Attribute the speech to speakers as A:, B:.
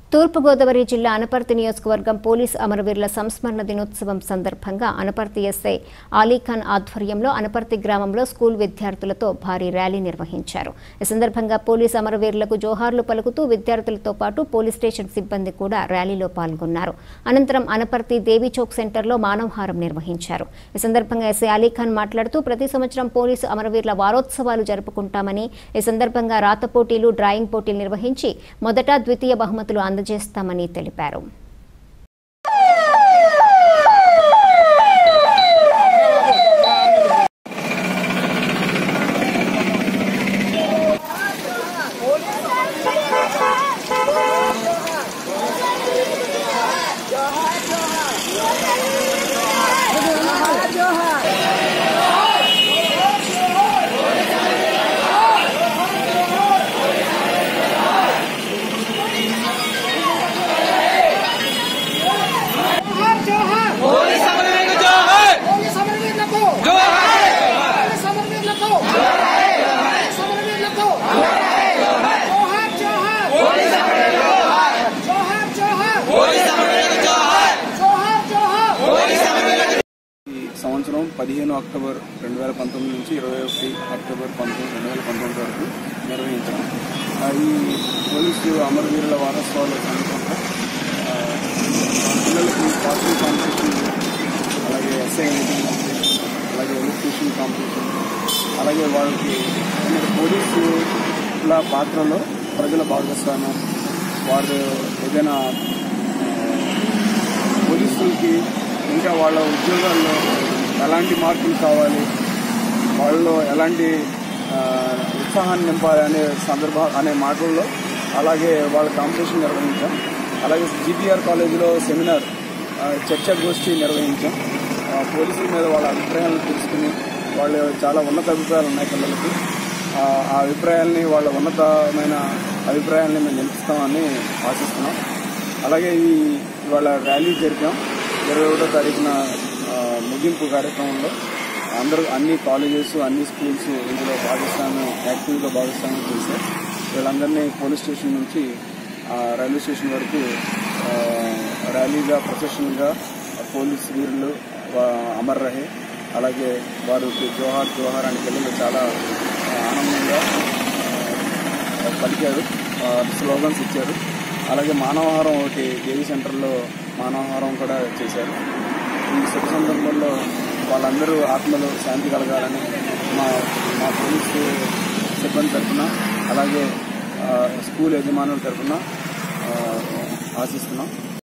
A: తూర్పుగోదావరి జిల్లా అనపర్తి నియోజకవర్గం పోలీస్ అమరవీరుల సంస్మరణ దినోత్సవం సందర్భంగా అనపర్తి ఎస్ఐ ఆలీఖాన్ ఆధ్వర్యంలో అనపర్తి గ్రామంలో స్కూల్ విద్యార్థులతో భారీ ర్యాలీ నిర్వహించారు ఈ సందర్భంగా పోలీస్ అమరవీరులకు జోహార్లు పలుకుతూ విద్యార్థులతో పాటు పోలీస్ స్టేషన్ సిబ్బంది కూడా ర్యాలీలో పాల్గొన్నారు అనంతరం అనపర్తి దేవి చౌక్ సెంటర్లో మానవహారం నిర్వహించారు ఈ సందర్భంగా ఎస్ఐ అలీఖాన్ మాట్లాడుతూ ప్రతి సంవత్సరం పోలీసు అమరవీరుల వారోత్సవాలు జరుపుకుంటామని ఈ సందర్భంగా రాత పోటీలు డ్రాయింగ్ పోటీలు నిర్వహించి మొదట ద్వితీయ బహుమతులు అందజేస్తామని తెలిపారు
B: జోహార్ జోహార్
C: పోలీస్ అమరవీరులకు జోహార్
B: పోలీస్ అమరవీరులకు
C: జోహార్
B: పోలీస్ అమరవీరులకు పోలీస్ అమరవీరులకు జోహార్ జోహార్
C: పోలీస్ అమరవీరులకు
B: జోహార్ జోహార్
C: పోలీస్ అమరవీరులకు జోహార్
B: జోహార్ జోహార్
C: పోలీస్ అమరవీరులకు
D: ఈ సంవత్సరం పదిహేను అక్టోబర్ రెండు వేల పంతొమ్మిది నుంచి ఇరవై ఒకటి అక్టోబర్ పంతొమ్మిది రెండు వేల పంతొమ్మిది వరకు నిర్వహించడం ఆ, ఈ పోలీసు అమరవీరుల వారోత్సవాల సందర్భంగా ఆ, పిల్లలకి పార్టీ కాంపిటీషన్ అలాగే ఎస్ఐ రైటింగ్ కాంపిటీషన్ అలాగే ఎలక్ట్రీషియన్ కాంపిటీషన్ అలాగే వాళ్ళకి ఏంటంటే పోలీసుల పాత్రలో ప్రజల భాగస్వామ్యం వారు ఏదైనా పోలీసులకి ఇంకా వాళ్ళ ఉద్యోగాల్లో ఎలాంటి మార్పులు కావాలి వాళ్ళలో ఎలాంటి ఆ, ఉత్సాహాన్ని నింపాలి అనే సందర్భ అనే మాటల్లో అలాగే వాళ్ళ కాంపిటీషన్ నిర్వహించాం అలాగే జీపీఆర్ కాలేజీలో సెమినార్ ఆ, చర్చా గోష్ఠి నిర్వహించాం ఆ, పోలీసుల మీద వాళ్ళ అభిప్రాయాలను తెలుసుకుని వాళ్ళు చాలా ఉన్నత అభిప్రాయాలు ఉన్నాయి పిల్లలకి ఆ ఆ అభిప్రాయాల్ని వాళ్ళ ఉన్నతమైన అభిప్రాయాల్ని మేము నిలుపుతామని ఆశిస్తున్నాం అలాగే ఈ ఇవాళ ర్యాలీ జరిపాం ఇరవై ఒకటో తారీఖున ఆ, ముగింపు కార్యక్రమంలో అందరూ అన్ని కాలేజెస్ అన్ని స్కూల్స్ ఇందులో భాగస్వామ్యం యాక్టివ్గా భాగస్వామ్యం చేశారు వీళ్ళందరినీ పోలీస్ స్టేషన్ నుంచి ఆ, రైల్వే స్టేషన్ వరకు ఆ, ర్యాలీగా ప్రొఫెషనల్గా పోలీస్ వీరులు వా- అమర్ రహే అలాగే వారికి జోహార్ జోహార్ అని పిల్లలు చాలా ఆ, ఆనందంగా ఆ, పలికారు ఆ, స్లోగన్స్ ఇచ్చారు అలాగే మానవహారం ఒకటి దేవి సెంటర్లో మానవహారం కూడా చేశారు ఈ శుభ సందర్భంలో వాళ్ళందరూ ఆత్మలు శాంతి కలగాలని మా మా పోలీసు సిబ్బంది తరఫున అలాగే ఆ, స్కూల్ యజమానుల తరఫున ఆ, ఆశిస్తున్నాం